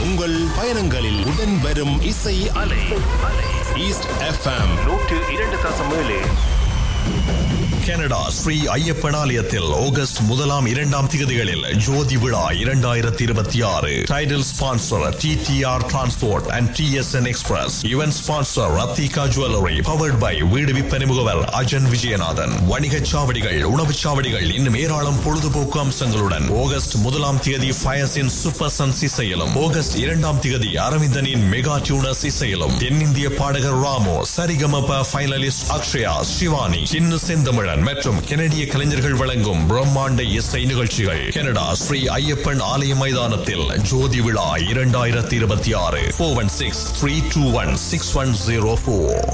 உங்கள் பயணங்களில் உடன் வரும் இசை அலை ஈஸ்ட் எஃப்எம் நூற்று இரண்டு தசம் ஏழு கனடா ஸ்ரீ ஐயப்பன் ஆலயத்தில் ஆகஸ்ட் முதலாம் இரண்டாம் திகதிகளில் ஜோதி விழா இரண்டாயிரத்தி இருபத்தி ஆறு title sponsor T T R transport and T S N express event sponsor Rathika jewellery powered by வீடு விற்பனை முகவர் அஜன் விஜயநாதன் வணிகச் சாவடிகள் உணவுச் சாவடிகள் இன்னும் ஏராளம் பொழுதுபோக்கு அம்சங்களுடன் ஆகஸ்ட் முதலாம் தேதி ஃபயர்ஸின் சூப்பர் சன்ஸ் இசையிலும் ஆகஸ்ட் இரண்டாம் தேதி அரவிந்தனின் மெகா டியூனர்ஸ் இசையிலும் தென்னிந்திய பாடகர் ராமோ சரிகமப ஃபைனலிஸ்ட் அக்ஷயா சிவானி சின்னு செந்தமிழன் மற்றும் கெனடிய கலைஞர்கள் வழங்கும் பிரம்மாண்ட இசை நிகழ்ச்சிகள் கனடா ஸ்ரீ ஐயப்பன் ஆலய மைதானத்தில் ஜோதி விழா இரண்டாயிரத்தி இருபத்தி ஆறு four one six three two one six one zero four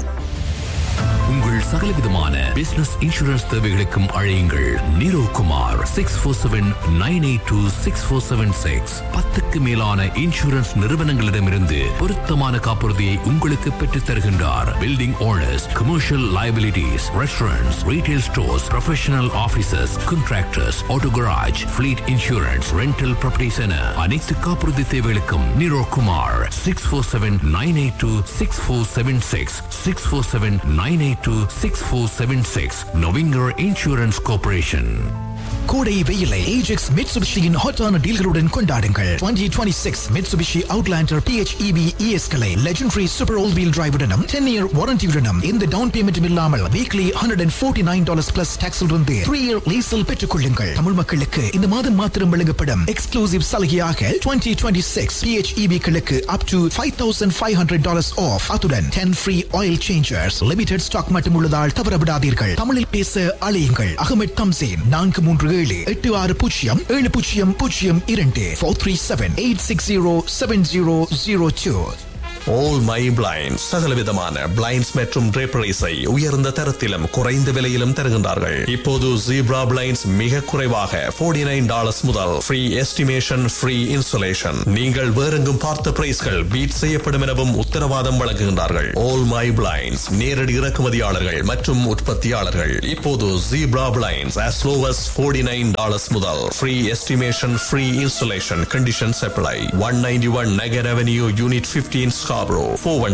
உங்கள் சகலவிதமான பிசினஸ் இன்சூரன்ஸ் தேவைகளுக்கும் அழையுங்கள் Neero Kumar six four seven nine eight two six four seven six பத்துக்கு மேலான இன்சூரன்ஸ் நிறுவனங்களிடமிருந்து பொருத்தமான காப்புறுதியை உங்களுக்கு பெற்றுத் தருகின்றார் building owners commercial liabilities restaurants retail stores professional offices contractors auto garage fleet insurance rental properties என அனைத்து காப்புறுதி தேவைகளுக்கும் Neero Kumar six four seven nine eight two six four seven six six four seven nine eight two six four seven six நொவிங்கர் insurance corporation கோடை வெயிலை Ajax மிட்சுபிஷியின் ஹாட்டான டீல்களுடன் கொண்டாடுங்கள் 2026 மிட்சுபிஷி அவுட்லாண்டர் PHEV ES களை லெஜெண்டரி சூப்பர் ஆல் வீல் டிரைவுடனும் 10 year வாரண்டியுடனும் இந்த டவுன் பேமெண்ட் இல்லாமல் வீக்லி 149 டாலர்ஸ் பிளஸ் டாக்ஸ் இருந்து 3 இயர் லீசல் பெற்றுக் கொள்ளுங்கள் தமிழ் மக்களுக்கு இந்த மாதம் மாத்திரம் வழங்கப்படும் எக்ஸ்க்ளூசிவ் சலுகையாக 2026 PHEV களுக்கு அப் டு 5500 டாலர்ஸ் ஆஃப் அத்துடன் 10 free oil changers limited stock மட்டும் உள்ளதால் தவறவிடாதீர்கள் தமிழில் பேச அழையுங்கள் அகமது தம்சேன் நான்கு மூன்று ஏழு எட்டு ஆறு பூஜ்ஜியம் ஏழு பூஜ்ஜியம் பூஜ்ஜியம் இரண்டு four three seven eight six zero seven zero zero two All My Blinds சகலவிதமான பிளைண்ட்ஸ் மற்றும் draperies-ஐ உயர்ந்த தரத்திலும் குறைந்த விலையிலும் தருகின்றார்கள் இப்போது ஜீப்ரா பிளைண்ட்ஸ் மிக குறைவாக 49 நைன் டாலர்ஸ் முதல் ஃப்ரீ எஸ்டிமேஷன் ஃப்ரீ இன்சுலேஷன் நீங்கள் வேறெங்கும் பார்த்த பிரைஸ்கள் பீட் செய்யப்படும் எனவும் உத்தரவாதம் வழங்குகின்றார்கள் All My Blinds நேரடி இறக்குமதியாளர்கள் மற்றும் உற்பத்தியாளர்கள் இப்போது zebra blinds as low as 49 nine dollars முதல் free estimation free insulation conditions apply one ninety one Nugget avenue unit 15 Scarborough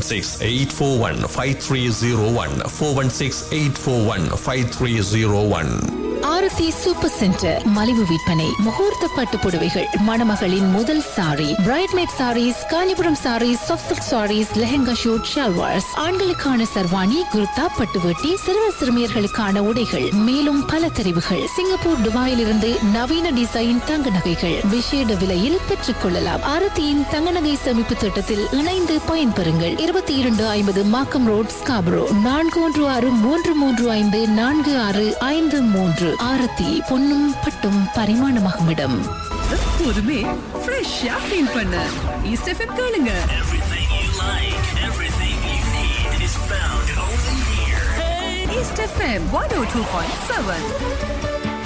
416-841-5301 416-841-5301 Aarthi super centre மலிவு விற்பனை முகூர்த்த பட்டு புடவைகள் மணமகளின் முதல் sari bridesmaid saris Kanchipuram saris soft saris lehenga suit salwars ஆண்களுக்கான சர்வாணி குர்தா பட்டுவட்டி சிறுவர் சிறுமியர்களுக்கான உடைகள் மேலும் பல தெரிவுகள் சிங்கப்பூர் துபாயில் இருந்து நவீன டிசைன் தங்க நகைகள் விசேட விலையில் பெற்றுக் கொள்ளலாம் ஆரத்தியின் தங்க நகை சேமிப்பு திட்டத்தில் இணைந்து பயன்பெறுங்கள் இருபத்தி இரண்டு ஐம்பது மாக்கம் ரோட் ஸ்காபரோ நான்கு ஒன்று ஆறு மூன்று மூன்று ஐந்து நான்கு ஆறு ஐந்து மூன்று ஆரத்தி பொன்னும் பட்டும் பரிமாணமாகும் இடம் எப்போதுமே ஃப்ரெஷ்ஷா ஃபீல் பண்ண ஈஸ்ட் எஃப்எம் கேளுங்க Everything you like, everything you need is found only here. East FM one O two point seven